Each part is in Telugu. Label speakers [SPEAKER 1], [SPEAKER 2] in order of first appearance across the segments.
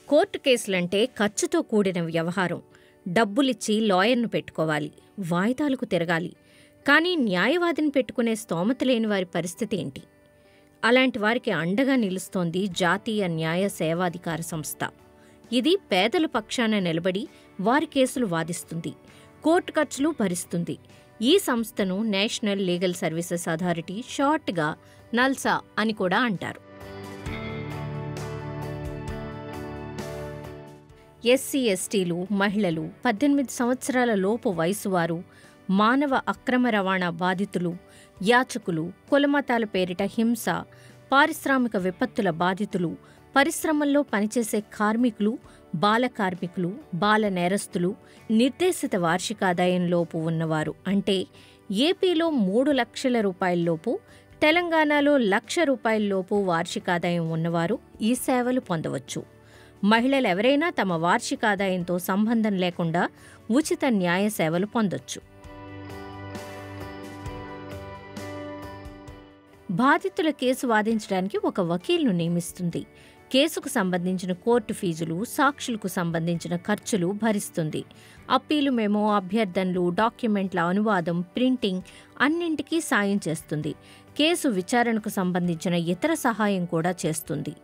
[SPEAKER 1] కోర్టు కేసులంటే ఖర్చుతో కూడిన వ్యవహారం డబ్బులిచ్చి లాయర్ను పెట్టుకోవాలి వాయిదాలకు తిరగాలి కానీ న్యాయవాదిని పెట్టుకునే స్తోమత లేని వారి పరిస్థితి ఏంటి అలాంటి వారికి అండగా నిలుస్తోంది జాతీయ న్యాయ సేవాధికార సంస్థ ఇది పేదల పక్షాన నిలబడి వారి కేసులు వాదిస్తుంది కోర్టు ఖర్చులు భరిస్తుంది ఈ సంస్థను నేషనల్ లీగల్ సర్వీసెస్ అథారిటీ షార్ట్గా నల్సా అని కూడా అంటారు ఎస్సీ ఎస్టీలు మహిళలు పద్దెనిమిది సంవత్సరాల లోపు వయసు వారు మానవ అక్రమ రవాణా బాధితులు యాచకులు కులమతాల పేరిట హింస పారిశ్రామిక విపత్తుల బాధితులు పరిశ్రమల్లో పనిచేసే కార్మికులు బాల కార్మికులు బాల నేరస్తులు నిర్దేశిత వార్షికాదాయంలోపు ఉన్నవారు అంటే ఏపీలో మూడు లక్షల రూపాయల్లోపు తెలంగాణలో లక్ష రూపాయల్లోపు వార్షికాదాయం ఉన్నవారు ఈ సేవలు పొందవచ్చు మహిళలు ఎవరైనా తమ వార్షికాదాయంతో సంబంధం లేకుండా ఉచిత న్యాయ సేవలు పొందొచ్చు బాధితుల కేసు వాదించడానికి ఒక వకీల్ను నియమిస్తుంది కేసుకు సంబంధించిన కోర్టు ఫీజులు సాక్షులకు సంబంధించిన ఖర్చులు భరిస్తుంది అప్పీలు మెమో అభ్యర్థనలు డాక్యుమెంట్ల అనువాదం ప్రింటింగ్ అన్నింటికీ సాయం చేస్తుంది కేసు విచారణకు సంబంధించిన ఇతర సహాయం కూడా చేస్తుంది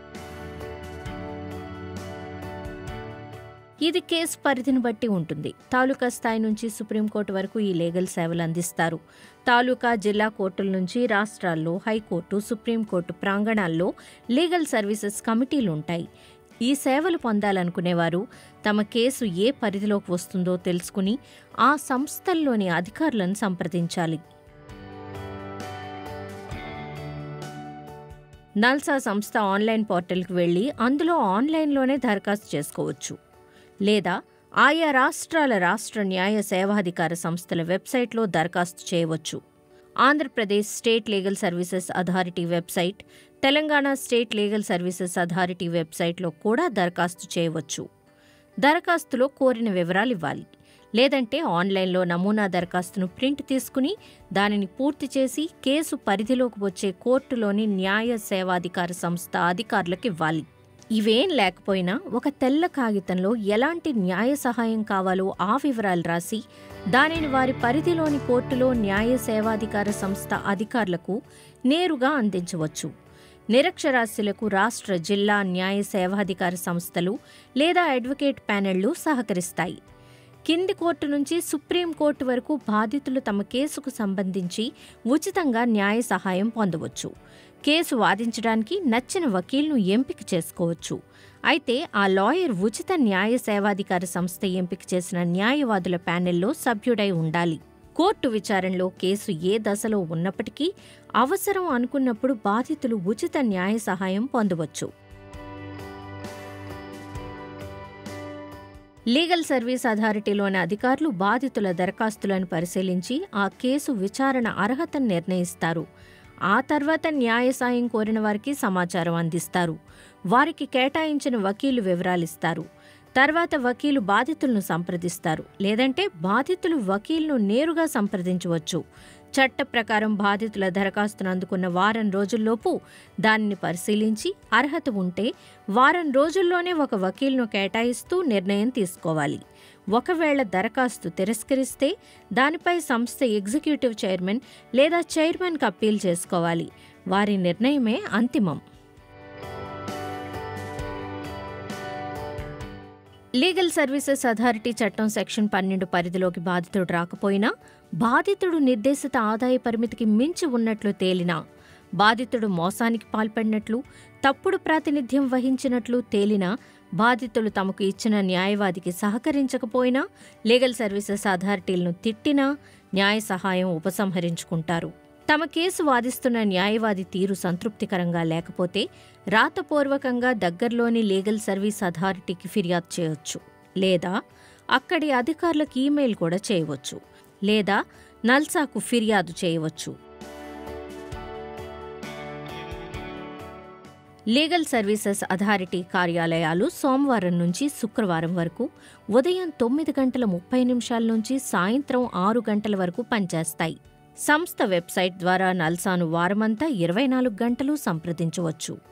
[SPEAKER 1] ఇది కేసు పరిధిని బట్టి ఉంటుంది తాలూకా స్థాయి నుంచి సుప్రీంకోర్టు వరకు ఈ లీగల్ సేవలు అందిస్తారు తాలూకా జిల్లా కోర్టుల నుంచి రాష్ట్రాల్లో హైకోర్టు సుప్రీంకోర్టు ప్రాంగణాల్లో లీగల్ సర్వీసెస్ కమిటీలు ఉంటాయి ఈ సేవలు పొందాలనుకునేవారు తమ కేసు ఏ పరిధిలోకి వస్తుందో తెలుసుకుని ఆ సంస్థల్లోని అధికారులను సంప్రదించాలి నల్సా సంస్థ ఆన్లైన్ పోర్టల్కి వెళ్ళి అందులో ఆన్లైన్లోనే దరఖాస్తు చేసుకోవచ్చు లేదా ఆయా రాష్ట్రాల రాష్ట్ర న్యాయ సేవాధికార సంస్థల వెబ్సైట్లో దరఖాస్తు చేయవచ్చు Andhra Pradesh state legal services authority website Telangana state legal services authority వెబ్సైట్లో కూడా దరఖాస్తు చేయవచ్చు దరఖాస్తులో కోరిన వివరాలు ఇవ్వాలి లేదంటే ఆన్లైన్లో నమూనా దరఖాస్తును ప్రింట్ తీసుకుని దానిని పూర్తి చేసి కేసు పరిధిలోకి వచ్చే కోర్టులోని న్యాయ సేవాధికార సంస్థ అధికారులకు ఇవ్వాలి ఇవేం లేకపోయినా ఒక తెల్ల కాగితంలో ఎలాంటి న్యాయ సహాయం కావాలో ఆ వివరాలు రాసి దానిని వారి పరిధిలోని కోర్టులో న్యాయ సేవాధికార సంస్థ అధికారులకు నేరుగా అందించవచ్చు నిరక్షరాస్యులకు రాష్ట్ర జిల్లా న్యాయ సేవాధికార సంస్థలు లేదా అడ్వకేట్ ప్యానెళ్లు సహకరిస్తాయి కింది కోర్టు నుంచి సుప్రీంకోర్టు వరకు బాధితులు తమ కేసుకు సంబంధించి ఉచితంగా న్యాయ సహాయం పొందవచ్చు కేసు వాదించడానికి నచ్చిన వకీల్ను ఎంపిక చేసుకోవచ్చు అయితే ఆ లాయర్ ఉచిత న్యాయ సేవాధికార సంస్థ ఎంపిక చేసిన న్యాయవాదుల ప్యానెల్లో సభ్యుడై ఉండాలి కోర్టు విచారణలో కేసు ఏ దశలో ఉన్నప్పటికీ అవసరం అనుకున్నప్పుడు బాధితులు ఉచిత న్యాయ సహాయం పొందవచ్చు లీగల్ సర్వీస్ అథారిటీలోని అధికారులు బాధితుల దరఖాస్తులను పరిశీలించి ఆ కేసు విచారణ అర్హతను నిర్ణయిస్తారు ఆ తర్వాత న్యాయ సాయం కోరిన వారికి సమాచారం అందిస్తారు వారికి కేటాయించిన వకీలు వివరాలిస్తారు తర్వాత వకీలు బాధితులను సంప్రదిస్తారు లేదంటే బాధితులు వకీల్ను నేరుగా సంప్రదించవచ్చు చట్ట ప్రకారం బాధితుల దరఖాస్తును అందుకున్న వారం రోజుల్లోపు దానిని పరిశీలించి అర్హత ఉంటే వారం రోజుల్లోనే ఒక వకీల్ను కేటాయిస్తూ నిర్ణయం తీసుకోవాలి ఒకవేళ దరఖాస్తు తిరస్కరిస్తే దానిపై సంస్థ ఎగ్జిక్యూటివ్ చైర్మన్ లేదా చైర్మన్కి అప్పీల్ చేసుకోవాలి వారి నిర్ణయమే అంతిమం లీగల్ సర్వీసెస్ అథారిటీ చట్టం సెక్షన్ పన్నెండు పరిధిలోకి బాధితుడు రాకపోయినా బాధితుడు నిర్దేశిత ఆదాయ పరిమితికి మించి ఉన్నట్లు తేలినా బాధితుడు మోసానికి పాల్పడినట్లు తప్పుడు ప్రాతినిధ్యం వహించినట్లు తేలినా బాధితులు తమకు ఇచ్చిన న్యాయవాదికి సహకరించకపోయినా లీగల్ సర్వీసెస్ అథారిటీలను తిట్టినా న్యాయ సహాయం ఉపసంహరించుకుంటారు తమ కేసు వాదిస్తున్న న్యాయవాది తీరు సంతృప్తికరంగా లేకపోతే రాతపూర్వకంగా దగ్గరలోని లీగల్ సర్వీస్ అథారిటీకి ఫిర్యాదు చేయవచ్చు లేదా అక్కడి అధికారులకు ఈమెయిల్ కూడా చేయవచ్చు లేదా నల్సాకు ఫిర్యాదు చేయవచ్చు లీగల్ సర్వీసెస్ అథారిటీ కార్యాలయాలు సోమవారం నుంచి శుక్రవారం వరకు ఉదయం తొమ్మిది గంటల ముప్పై నిమిషాల నుంచి సాయంత్రం ఆరు గంటల వరకు పనిచేస్తాయి సంస్థ వెబ్సైట్ ద్వారా నల్సాను వారమంతా ఇరవై నాలుగు గంటలు సంప్రదించవచ్చు